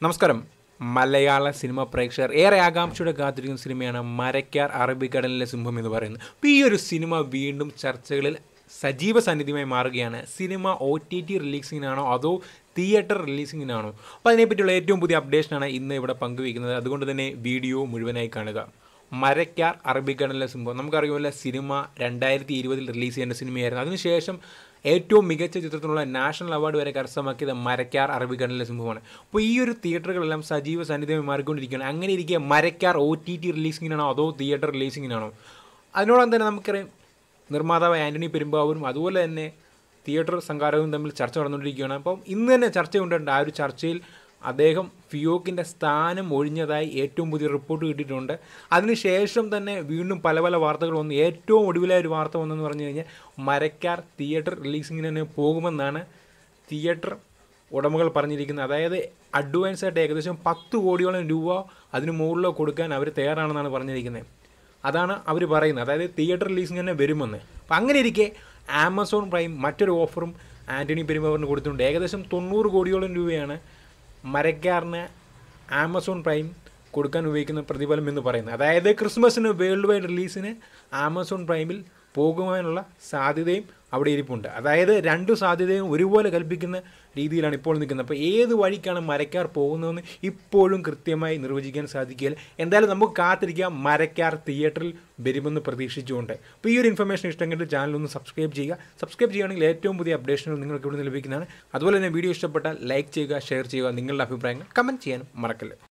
നമസ്കാരം മലയാള സിനിമ പ്രേക്ഷകർ ഏറെ ആകാംക്ഷയോടെ കാത്തിരിക്കുന്ന സിനിമയാണ് മരക്കാർ അറബിക്കടലിലെ സിംഹം എന്ന് പറയുന്നത് അപ്പോൾ ഈ ഒരു സിനിമ വീണ്ടും ചർച്ചകളിൽ സജീവ സാന്നിധ്യമായി മാറുകയാണ് സിനിമ ഒ ടി ടി റിലീസിങ്ങിനാണോ അതോ തിയേറ്റർ റിലീസിങ്ങിനാണോ അപ്പോൾ അതിനെപ്പറ്റിയുള്ള ഏറ്റവും പുതിയ അപ്ഡേഷനാണ് ഇന്ന് ഇവിടെ പങ്കുവയ്ക്കുന്നത് അതുകൊണ്ട് തന്നെ വീഡിയോ മുഴുവനായി കാണുക മരക്കാർ അറബിക്കടലിലെ സിംഹം നമുക്കറിയാമല്ലോ സിനിമ രണ്ടായിരത്തി ഇരുപതിൽ റിലീസ് ചെയ്യേണ്ട സിനിമയായിരുന്നു അതിനുശേഷം ഏറ്റവും മികച്ച ചിത്രത്തിനുള്ള നാഷണൽ അവാർഡ് വരെ കരസ്ഥമാക്കിയത് മരക്കാർ അറബിക്കടലിലെ സിംഹമാണ് അപ്പോൾ ഈ ഒരു തിയേറ്ററുകളെല്ലാം സജീവ സാന്നിധ്യമായി മാറിക്കൊണ്ടിരിക്കുകയാണ് അങ്ങനെ ഇരിക്കെ മരക്കാർ ഒ ടി ടി റിലീസിങ്ങിനാണോ അതോ തിയേറ്റർ റിലീസിങ്ങിനാണോ അതിനോടൊപ്പം തന്നെ നമുക്കറിയാം നിർമ്മാതാവ് ആൻ്റണി പെരുമ്പാവൂരും അതുപോലെ തന്നെ തിയേറ്റർ സംഘാടകവും തമ്മിൽ ചർച്ച നടന്നുകൊണ്ടിരിക്കുകയാണ് അപ്പം ഇന്ന് തന്നെ ചർച്ച കൊണ്ടുണ്ട് ആ ഒരു ചർച്ചയിൽ അദ്ദേഹം ഫിയോക്കിൻ്റെ സ്ഥാനം ഒഴിഞ്ഞതായി ഏറ്റവും പുതിയ റിപ്പോർട്ട് കിട്ടിയിട്ടുണ്ട് അതിനുശേഷം തന്നെ വീണ്ടും പല പല വാർത്തകൾ വന്നു ഏറ്റവും ഒടുവിലായ ഒരു വാർത്ത വന്നെന്ന് പറഞ്ഞു കഴിഞ്ഞാൽ മരക്കാർ തിയേറ്റർ റിലീസിങ്ങിന് തന്നെ പോകുമെന്നാണ് തിയേറ്റർ ഉടമകൾ പറഞ്ഞിരിക്കുന്നത് അതായത് അഡ്വാൻസ് ആയിട്ട് ഏകദേശം പത്ത് കോടിയോളം രൂപ അതിന് മുകളിലോ കൊടുക്കാൻ അവർ തയ്യാറാണെന്നാണ് പറഞ്ഞിരിക്കുന്നത് അതാണ് അവർ പറയുന്നത് അതായത് തിയേറ്റർ റിലീസിങ് തന്നെ വരുമെന്ന് അപ്പം അങ്ങനെ ഇരിക്കെ ആമസോൺ പ്രൈം മറ്റൊരു ഓഫറും ആൻ്റണി പെരുമാറിന് കൊടുത്തിട്ടുണ്ട് ഏകദേശം തൊണ്ണൂറ് കോടിയോളം രൂപയാണ് മരക്കാറിന് ആമസോൺ പ്രൈം കൊടുക്കാൻ ഉപയോഗിക്കുന്ന പ്രതിഫലം എന്ന് പറയുന്നത് അതായത് ക്രിസ്മസിന് വേൾഡ് വൈഡ് റിലീസിന് ആമസോൺ പ്രൈമിൽ പോകുവാനുള്ള സാധ്യതയും അവിടെ ഇരിപ്പുണ്ട് അതായത് രണ്ടു സാധ്യതയും ഒരുപോലെ കൽപ്പിക്കുന്ന രീതിയിലാണ് ഇപ്പോൾ നിൽക്കുന്നത് അപ്പോൾ ഏത് വഴിക്കാണ് മരക്കാർ പോകുന്നതെന്ന് ഇപ്പോഴും കൃത്യമായി നിർവചിക്കാൻ സാധിക്കില്ല എന്തായാലും നമുക്ക് കാത്തിരിക്കാം മരക്കാർ തിയേറ്ററിൽ വരുമെന്ന് പ്രതീക്ഷിച്ചുകൊണ്ട് അപ്പോൾ ഈ ഒരു ഇൻഫർമേഷൻ ഇഷ്ടമെങ്കിൽ ചാനൽ ഒന്ന് സബ്സ്ക്രൈബ് ചെയ്യുക സബ്സ്ക്രൈബ് ചെയ്യുകയാണെങ്കിൽ ഏറ്റവും പുതിയ അപ്ഡേഷനുകൾ നിങ്ങൾക്ക് ഇവിടെ നിന്ന് ലഭിക്കുന്നതാണ് അതുപോലെ തന്നെ വീഡിയോ ഇഷ്ടപ്പെട്ടാൽ ലൈക്ക് ചെയ്യുക ഷെയർ ചെയ്യുക നിങ്ങളുടെ അഭിപ്രായങ്ങൾ കമൻറ്റ് ചെയ്യാനും മറക്കല്ലേ